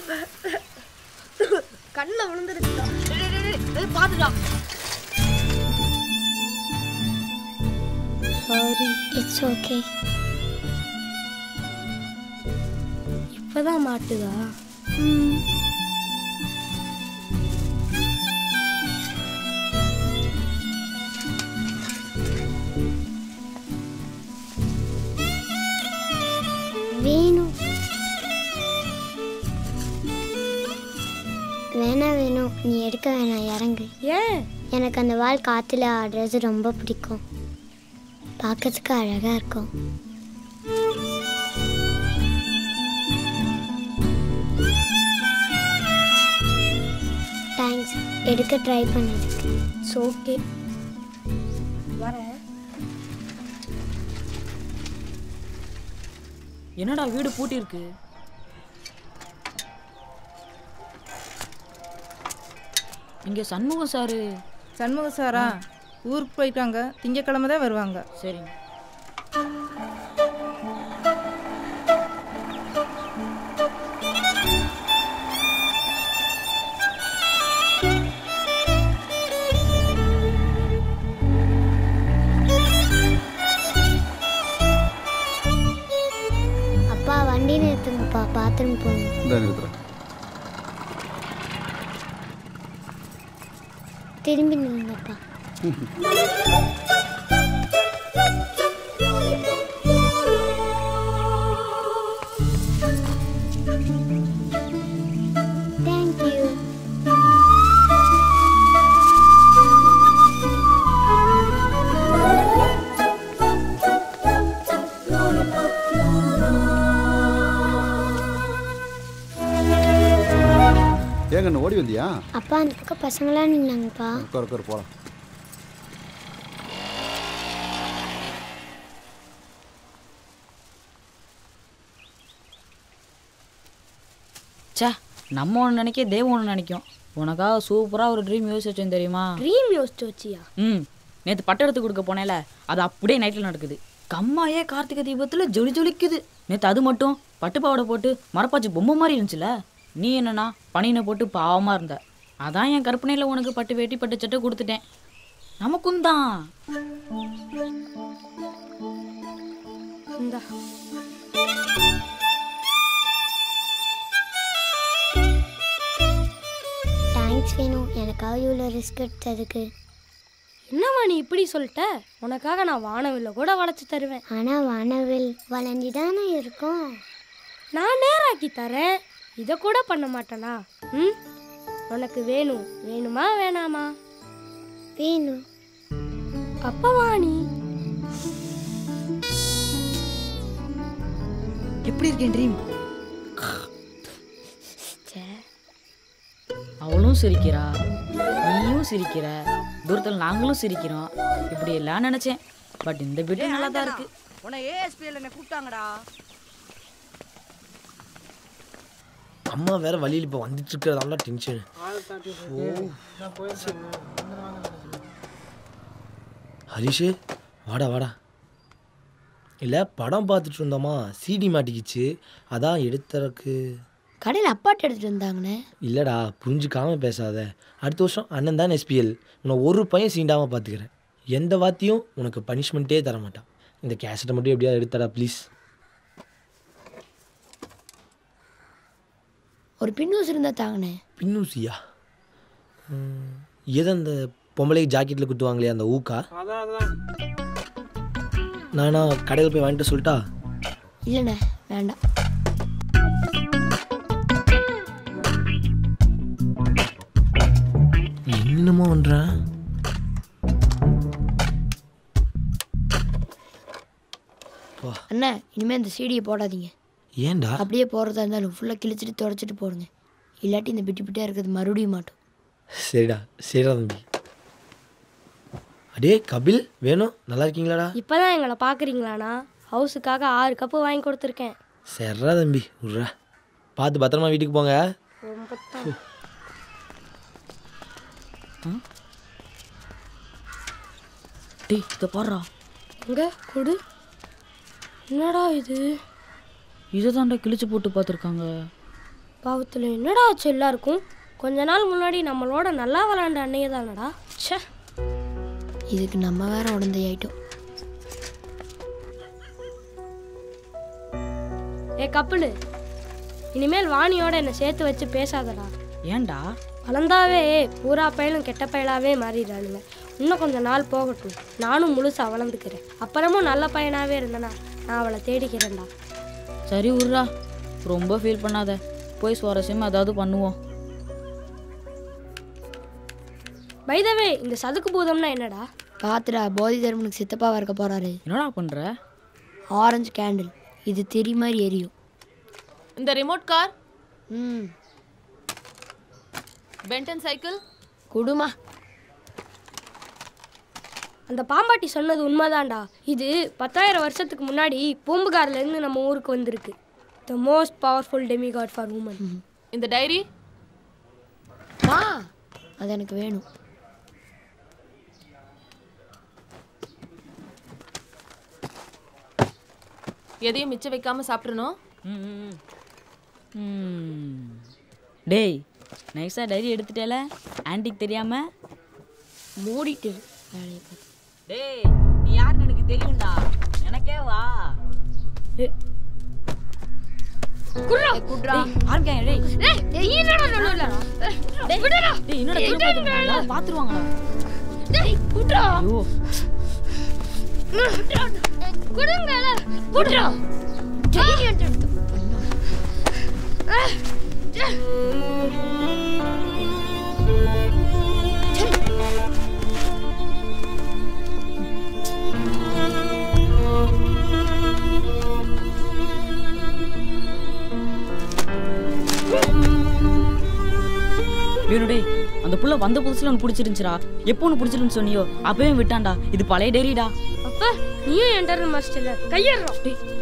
கண்ணில் விழுந்துருச்சுடா பாத்துடா சாரி இட்ஸ் ஓகே இப்பதான் மாட்டுதா வேணும் வேணா வேணும் நீ எடுக்க வேணாம் இறங்கு ஏன் எனக்கு அந்த வால் காற்றுல ஆடுறது ரொம்ப பிடிக்கும் பார்க்கறதுக்கு அழகாக இருக்கும் தேங்க்ஸ் எடுக்க ட்ரை பண்ணதுக்கு இட்ஸ் ஓகே வரேன் என்னடா வீடு பூட்டி இருக்கு இங்க சண்முகம் சாரு சண்முக சாரா ஊருக்கு போயிட்டாங்க திங்கக்கிழமை தான் வருவாங்க சரிங்க அப்பா வண்டி நிறுத்துங்கப்பா பாத்ரூம் போகணும் இந்த நிறுத்துறேன் திரும்பி நின்னுங்கப்பா தேங்க்யூ ஏங்க இன்னும் ஓடி வந்தியா அப்பா அந்த பக்கம் பசங்களாம் நின்னாங்கப்பா உட்கார் உட்கார் போகலாம் ச்சே நம்ம ஒன்று நினைக்க தெய்வம் ஒன்று நினைக்கும் உனக்காக சூப்பராக ஒரு ட்ரீம் யோசிச்சு வச்சேன் தெரியுமா ட்ரீம் யோசிச்சு வச்சியா ம் நேற்று பட்டம் எடுத்து கொடுக்க போனேல அது அப்படியே நைட்டில் நடக்குது கம்மாயே கார்த்திகை தீபத்தில் ஜொலி ஜொலிக்குது நேற்று அது மட்டும் பட்டு பாவாடை போட்டு மரப்பாச்சி பொம்மை மாதிரி இருந்துச்சுல நீ என்னன்னா பனியனை போட்டு பாவமாக இருந்த அதான் என் கற்பனையில் உனக்கு பட்டு வேட்டி பட்டு சட்டை கொடுத்துட்டேன் நமக்கும் தான் இந்தா தேங்க்ஸ் வேணும் எனக்காக இவ்வளோ ரிஸ்க் எடுத்ததுக்கு என்னம்மா நீ இப்படி சொல்லிட்ட உனக்காக நான் வானவில்ல கூட வளைச்சு தருவேன் ஆனால் வானவில் வளைஞ்சி தானே இருக்கும் நான் நேராக்கி தரேன் இதை கூட பண்ண மாட்டேனா ம் உனக்கு வேணும் வேணுமா வேணாமா வேணும் அப்ப வா நீ எப்படி இருக்கேன் ட்ரீம் அவளும் சிரிக்கிறா நீயும் சிரிக்கிற தூரத்தில் நாங்களும் சிரிக்கிறோம் இப்படி எல்லாம் நினைச்சேன் பட் இந்த வீடு நல்லா தான் இருக்கு உன்னை ஏஎஸ்பிஎல் என்ன கூப்பிட்டாங்கடா அம்மா வேற வழியில் இப்போ வந்துட்டு இருக்கிறதால டென்ஷன் ஹரிஷு வாடா வாடா இல்லை படம் பார்த்துட்டு இருந்தோமா சிடி மாட்டிக்கிச்சு அதான் எடுத்தறக்கு கடையில் அப்பாட்டு எடுத்துட்டு வந்தாங்கண்ணே இல்லைடா புரிஞ்சுக்காம பேசாத அடுத்த வருஷம் அண்ணன் தான் எஸ்பிஎல் உன்னை ஒரு பையன் சீண்டாமல் பார்த்துக்கிறேன் எந்த வாத்தியும் உனக்கு பனிஷ்மெண்ட்டே தர மாட்டான் இந்த கேசட்டை மட்டும் எப்படியாவது எடுத்தடா ப்ளீஸ் ஒரு பின்னூஸ் இருந்தா தாங்கண்ணே பின்னூசியா ம், எது அந்த பொம்பளை ஜாக்கெட்டில் குத்துவாங்களே அந்த ஊக்கா நானா கடையில் போய் வாங்கிட்டு சொல்லிட்டா இல்லைண்ணே வேண்டாம் என்னமோ பண்ணுறேன் அண்ணா இனிமேல் இந்த சீடியை போடாதீங்க ஏன்டா அப்படியே போடுறதா இருந்தாலும் ஃபுல்லாக கிழிச்சிட்டு தொடச்சிட்டு போடுங்க இல்லாட்டி இந்த பிட்டு பிட்டியாக இருக்கிறது மறுபடியும் மாட்டோம் சரிடா சரிடா தம்பி அடே கபில் வேணும் நல்லா இருக்கீங்களாடா இப்போதான் எங்களை பார்க்குறீங்களாண்ணா ஹவுஸுக்காக ஆறு கப்பு வாங்கி கொடுத்துருக்கேன் சரிடா தம்பி விட்றா பார்த்து பத்திரமா வீட்டுக்கு போங்க ரொம்ப தான் டேய் இதை பாடுறா எங்க கொடு என்னடா இது இதை தாண்டா கிழிச்சு போட்டு பார்த்துருக்காங்க பாவத்தில் என்னடா ஆச்சு எல்லாருக்கும் கொஞ்ச நாள் முன்னாடி நம்மளோட நல்லா விளாண்ட அன்னையே தானடா ச்சே இதுக்கு நம்ம வேற உடந்தை ஆயிட்டோம் ஏ கப்பலு இனிமேல் வாணியோட என்னை சேர்த்து வச்சு பேசாதடா ஏன்டா வளர்ந்தாவே பூரா பயலும் கெட்ட பயலாவே மாறிடுறானுங்க இன்னும் கொஞ்சம் நாள் போகட்டும் நானும் முழுசாக வளர்ந்துக்கிறேன் அப்புறமும் நல்ல பையனாவே இருந்தேனா நான் அவளை தேடிக்கிறேன்டா சரி விட்றா ரொம்ப ஃபீல் பண்ணாத போய் சுவாரஸ்யமாக ஏதாவது பண்ணுவோம் பைதவே இந்த சதுக்கு பூதம்னா என்னடா பாத்துடா போதி தர்மனுக்கு சித்தப்பா இருக்க போறாரு என்னடா பண்ணுற ஆரஞ்சு கேண்டில் இது திரி மாதிரி எரியும் இந்த ரிமோட் கார் ம் பென்டன் சைக்கிள் குடுமா அந்த பாம்பாட்டி சொன்னது உண்மைதான்டா இது பத்தாயிரம் வருஷத்துக்கு முன்னாடி பூம்புகார்லேருந்து நம்ம ஊருக்கு வந்திருக்கு the most powerful demigod for women இந்த டைரி மா அது எனக்கு வேணும் எதையும் மிச்சம் வைக்காம சாப்பிட்றணும் ம். டேய் நைஸாக டைரி எடுத்துட்டேல ஆன்ட்டிக்கு தெரியாம மூடிட்டு வேலையை பார்த்து டேய் நீ யாருன்னு எனக்கு தெரியும்டா எனக்கே வா குட்ரா ஆரம்பிக்காங்க டேய் டேய் என்னடா திரும்ப பாத்துருவாங்கடா ஐயோ வேணு டேய் அந்த புள்ள வந்த புதுசுல ஒன்று பிடிச்சிருந்துச்சுடா எப்போ ஒன்று பிடிச்சிருந்துச்சு சொன்னியோ அப்பவே விட்டான்டா இது பழைய டைரிடா அப்ப நீயும் என்டர் மாஸ்டர்ல கையேறோம் டேய்